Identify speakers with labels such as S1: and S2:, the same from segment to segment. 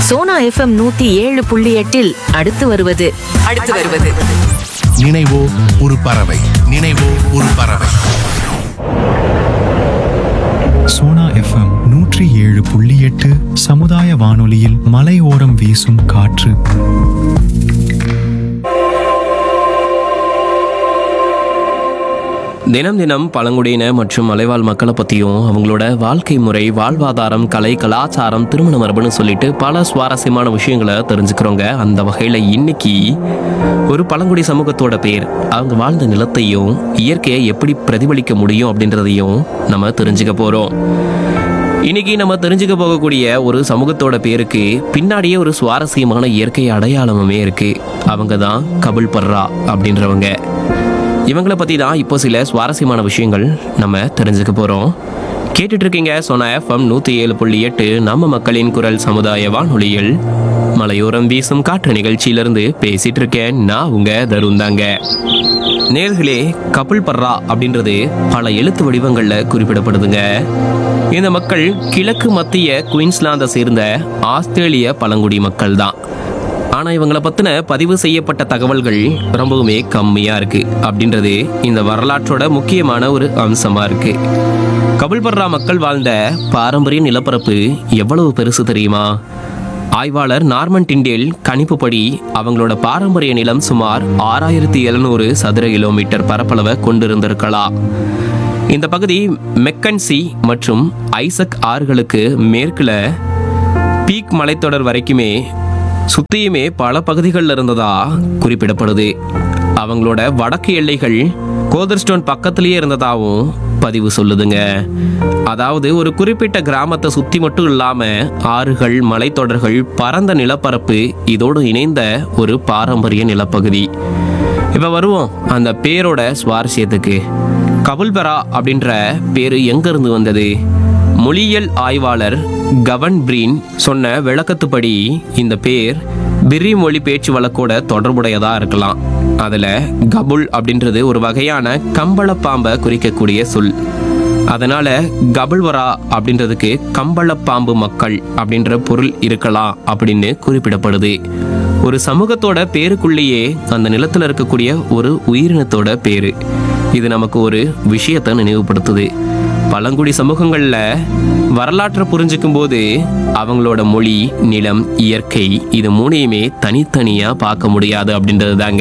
S1: Sona FM நூத்தி ஏழு புள்ளி எட்டில் அடுத்து வருவது
S2: அடுத்து வருவது
S3: நினைவோ ஒரு பறவை நினைவோ ஒரு பறவை
S4: சோனா எஃப்எம் நூற்றி ஏழு புள்ளி எட்டு சமுதாய வானொலியில் மலையோரம் வீசும் காற்று
S5: தினம் தினம் பழங்குடியின மற்றும் மலைவாழ் மக்களை பற்றியும் அவங்களோட வாழ்க்கை முறை வாழ்வாதாரம் கலை கலாச்சாரம் திருமண மரபுன்னு சொல்லிட்டு பல சுவாரஸ்யமான விஷயங்களை தெரிஞ்சுக்கிறோங்க அந்த வகையில் இன்னைக்கு ஒரு பழங்குடி சமூகத்தோட பேர் அவங்க வாழ்ந்த நிலத்தையும் இயற்கையை எப்படி பிரதிபலிக்க முடியும் அப்படின்றதையும் நம்ம தெரிஞ்சுக்க போகிறோம் இன்னைக்கு நம்ம தெரிஞ்சுக்க போகக்கூடிய ஒரு சமூகத்தோட பேருக்கு பின்னாடியே ஒரு சுவாரஸ்யமான இயற்கை அடையாளமுமே இருக்கு அவங்க தான் கபில் பர்ரா அப்படின்றவங்க இவங்கள பத்தி தான் இப்போ சில சுவாரஸ்யமான விஷயங்கள் நம்ம தெரிஞ்சுக்க போறோம் கேட்டுட்டு இருக்கீங்க சோனா எஃப்எம் நூத்தி ஏழு புள்ளி எட்டு நம்ம மக்களின் குரல் சமுதாய வானொலியில் மலையோரம் வீசும் காற்று நிகழ்ச்சியிலிருந்து பேசிட்டு இருக்கேன் நான் உங்க தருண் தாங்க நேர்களே கபில் பர்ரா அப்படின்றது பல எழுத்து வடிவங்கள்ல குறிப்பிடப்படுதுங்க இந்த மக்கள் கிழக்கு மத்திய குயின்ஸ்லாந்தை சேர்ந்த ஆஸ்திரேலிய பழங்குடி மக்கள் தான் ஆனா இவங்கள பத்தின பதிவு செய்யப்பட்ட தகவல்கள் ரொம்பவுமே கம்மியா இருக்கு அப்படின்றது இந்த வரலாற்றோட முக்கியமான ஒரு அம்சமா இருக்கு கபில்பர்ரா மக்கள் வாழ்ந்த பாரம்பரிய நிலப்பரப்பு எவ்வளவு பெருசு தெரியுமா ஆய்வாளர் நார்மன் டிண்டேல் கணிப்புப்படி அவங்களோட பாரம்பரிய நிலம் சுமார் ஆறாயிரத்தி எழுநூறு சதுர கிலோமீட்டர் பரப்பளவை கொண்டிருந்திருக்கலாம் இந்த பகுதி மெக்கன்சி மற்றும் ஐசக் ஆறுகளுக்கு மேற்குல பீக் மலைத்தொடர் வரைக்குமே சுத்தியுமே பல பகுதிகளில் இருந்ததா குறிப்பிடப்படுது அவங்களோட வடக்கு எல்லைகள் கோதர்ஸ்டோன் பக்கத்திலேயே இருந்ததாகவும் பதிவு சொல்லுதுங்க அதாவது ஒரு குறிப்பிட்ட கிராமத்தை சுத்தி மட்டும் இல்லாம ஆறுகள் மலைத்தொடர்கள் பரந்த நிலப்பரப்பு இதோடு இணைந்த ஒரு பாரம்பரிய நிலப்பகுதி இப்ப வருவோம் அந்த பேரோட சுவாரஸ்யத்துக்கு கபுல்பரா அப்படின்ற பேரு எங்க இருந்து வந்தது மொழியியல் ஆய்வாளர் கவன் பிரீன் சொன்ன விளக்கத்துப்படி இந்த பேர் பிரி மொழி பேச்சு வழக்கோட தொடர்புடையதா இருக்கலாம் அதுல கபுல் அப்படின்றது ஒரு வகையான கம்பளப்பாம்பை குறிக்கக்கூடிய சொல் அதனால கபுல்வரா அப்படின்றதுக்கு கம்பளப்பாம்பு மக்கள் அப்படின்ற பொருள் இருக்கலாம் அப்படின்னு குறிப்பிடப்படுது ஒரு சமூகத்தோட பேருக்குள்ளேயே அந்த நிலத்துல இருக்கக்கூடிய ஒரு உயிரினத்தோட பேரு இது நமக்கு ஒரு விஷயத்தை நினைவுபடுத்துது பழங்குடி சமூகங்கள்ல வரலாற்றை புரிஞ்சுக்கும் போது அவங்களோட மொழி நிலம் இயற்கை இது மூணையுமே தனித்தனியா பார்க்க முடியாது அப்படின்றது தாங்க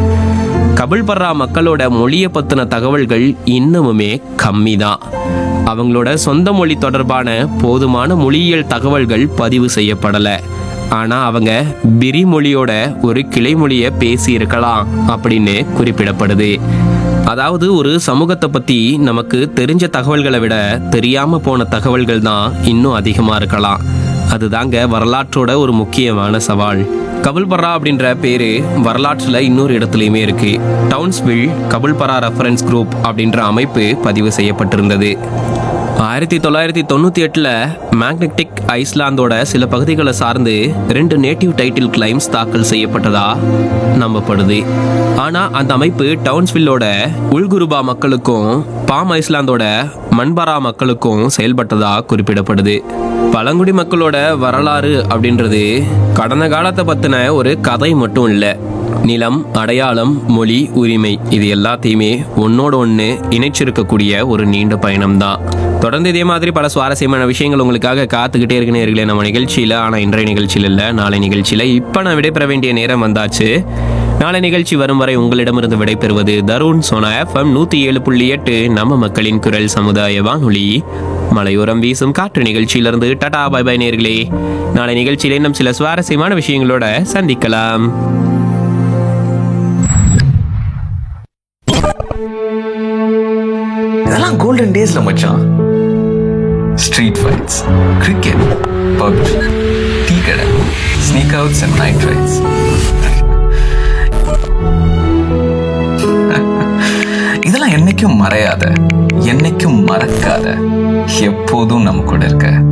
S5: கபில்பர்ரா மக்களோட மொழியை பத்தின தகவல்கள் இன்னமுமே கம்மி தான் அவங்களோட சொந்த மொழி தொடர்பான போதுமான மொழியியல் தகவல்கள் பதிவு செய்யப்படல ஆனா அவங்க பிரி மொழியோட ஒரு கிளை மொழியை பேசி இருக்கலாம் அப்படின்னு குறிப்பிடப்படுது அதாவது ஒரு சமூகத்தை பத்தி நமக்கு தெரிஞ்ச தகவல்களை விட தெரியாம போன தகவல்கள் தான் இன்னும் அதிகமா இருக்கலாம் அதுதாங்க வரலாற்றோட ஒரு முக்கியமான சவால் கபுல்பரா அப்படின்ற பேரு வரலாற்றுல இன்னொரு இடத்துலயுமே இருக்கு டவுன்ஸ்வில் கபுல்பரா ரெஃபரன்ஸ் குரூப் அப்படின்ற அமைப்பு பதிவு செய்யப்பட்டிருந்தது ஆயிரத்தி தொள்ளாயிரத்தி தொண்ணூத்தி எட்டுல மேக்னெட்டிக் ஐஸ்லாந்தோட சில பகுதிகளை சார்ந்து ரெண்டு நேட்டிவ் டைட்டில் கிளைம்ஸ் தாக்கல் செய்யப்பட்டதா நம்பப்படுது ஆனா அந்த அமைப்பு டவுன்ஸ்வில்லோட உள்குருபா மக்களுக்கும் பாம் ஐஸ்லாந்தோட மண்பரா மக்களுக்கும் செயல்பட்டதா குறிப்பிடப்படுது பழங்குடி மக்களோட வரலாறு அப்படின்றது கடந்த காலத்தை பத்தின ஒரு கதை மட்டும் இல்லை நிலம் அடையாளம் மொழி உரிமை இது எல்லாத்தையுமே ஒன்னோட ஒன்று இணைச்சிருக்கக்கூடிய ஒரு நீண்ட பயணம் தான் தொடர்ந்து இதே மாதிரி பல சுவாரஸ்யமான விஷயங்கள் உங்களுக்காக காத்துக்கிட்டே இருக்கு நேர்களே நம்ம நிகழ்ச்சியில் ஆனால் இன்றைய நிகழ்ச்சியில் இல்லை நாளை நிகழ்ச்சியில் இப்போ நான் விடைபெற வேண்டிய நேரம் வந்தாச்சு நாளை நிகழ்ச்சி வரும் வரை உங்களிடமிருந்து விடைபெறுவது தருண் சோனா எஃப்எம் நூற்றி ஏழு புள்ளி எட்டு நம்ம மக்களின் குரல் சமுதாய வானொலி மலையோரம் வீசும் காற்று நிகழ்ச்சியிலிருந்து டாடா பை பை நேர்களே நாளை நிகழ்ச்சியில் இன்னும் சில சுவாரஸ்யமான விஷயங்களோட சந்திக்கலாம்
S6: இதெல்லாம் கோல்டன் டேஸ்ல மச்சான் street fights cricket PUBG tea கடை sneak outs and night rides இதெல்லாம் என்னைக்கும் மறையாத என்னைக்கும் மறக்காத எப்போதும் நம்ம கூட இருக்க